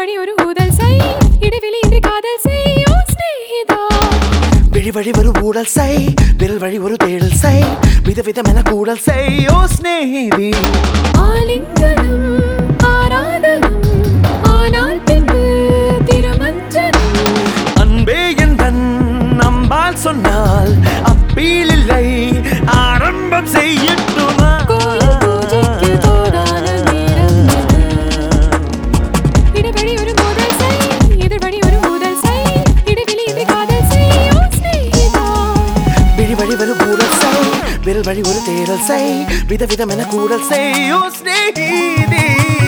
வழி ஒரு ஊதல் செய் இடைவெளி இன்றி காதல் செய் ஓ சிநேகிதா விழி வழி ஒரு ஊடல் செய் விரல் வழி ஒரு தேடல் செய் விதவிதமென கூடல் செய் ஓ ஸ்நேகிதி ஆலிங்கனம் ஆராதனம் ஆனால் பின்பு திருமஞ்சனம் அன்பே எந்தன் நம்பால் சொன்னால் அப்பீல் இல்லை ஆரம்பம் செய்யட்டுமா கோயில் பூஜைக்கு தோதான நேரம் இது இடைவெளி ஒரு மோதல் செய் எதிர்வழி ஒரு மோதல் செய் இடைவெளி இன்றி காதல் செய் ஓ சிநேகிதா விழி வழி ஒரு ஊடல் செய் விரல் வழி ஒரு தேடல் செய் விதவிதமென கூடல் செய் ஓ ஸ்நேகிதி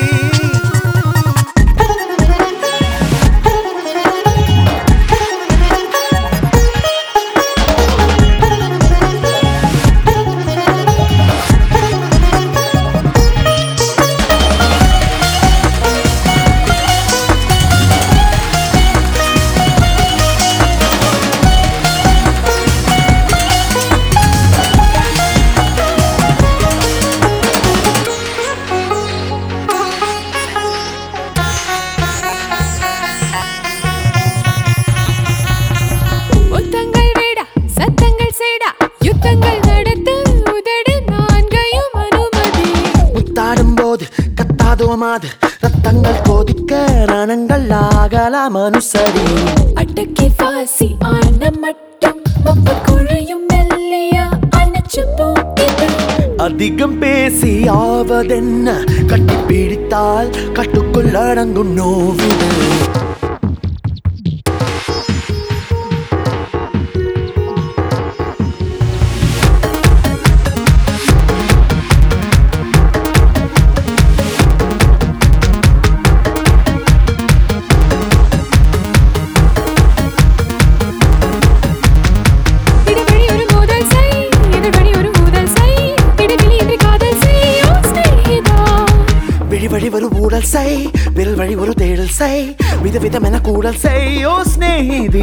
முத்தங்கள் வேடா சத்தங்கள் சேடா யுத்தங்கள் நடத்த உதடு நான்கையும் அனுமதி முத்தாடும் போது கத்தாதோ மாது ரத்தங்கள் கொதிக்க ரணங்கள் ஆகலாம் அனுசரி அட்டக்கி பாசி ஆன மட்டும் ஒப்பு குழையும் மெல்லையா அணைச்சு போக்கிது அதிகம் பேசி ஆவதென்ன கட்டி பிடித்தால் கட்டுக்குள் அடங்கும் நோவிது இடைவெளி ஒரு மோதல் செய் எதிர்வழி ஒரு மோதல் செய் இடைவெளி இன்றி காதல் செய் ஓ சிநேகிதா விழி வழி ஒரு ஊடல் செய் விரல் வழி ஒரு தேடல் செய் விதவிதமென கூடல் செய் ஓ ஸ்நேகிதி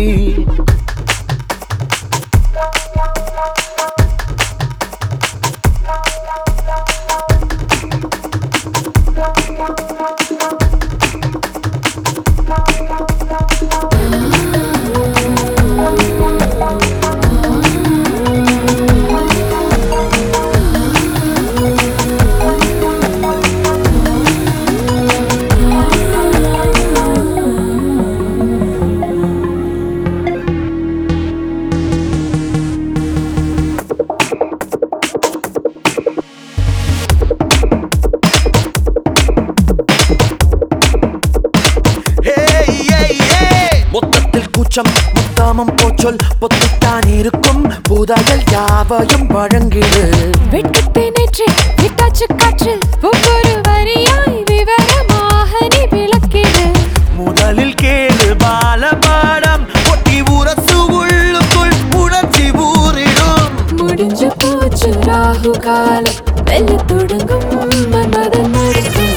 Hey, hey, hey! மொத்தத்தில் கூச்சம் முத்தாமம் போச்சொல் பொத்தித்தான் இருக்கும் புதையல் யாவையும் வழங்கிடு வெட்கத்தை நேற்று விட்டாச்சு காற்றில் ஒவ்வொரு வரியாய் விவரமாக நீ விளக்கிடு முதலில் கேளு பாலபாடம் ஒட்டி உரசு உள்ளுக்குள் உணர்ச்சி ஊறிடும் முடிஞ்சு போச்சு ராகு காலம் வெல்ல தொடங்கும் மன்மதன் நடுக்கம்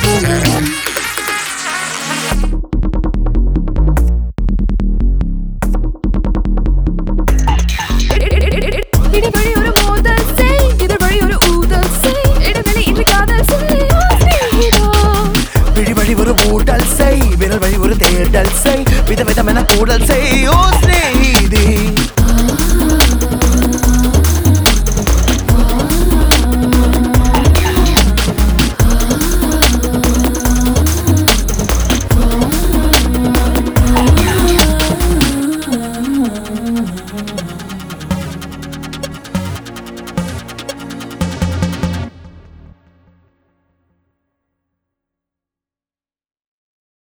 இடைவெளி ஒரு மோதல் செய் எதிர்வழி ஒரு ஊதல் செய் இடைவெளி இன்றி காதல் செய் ஓ சிநேகிதா விழி வழி ஒரு ஊடல் செய் விரல் வழி ஒரு தேடல் செய் விதவிதமென கூடல் செய் ஓ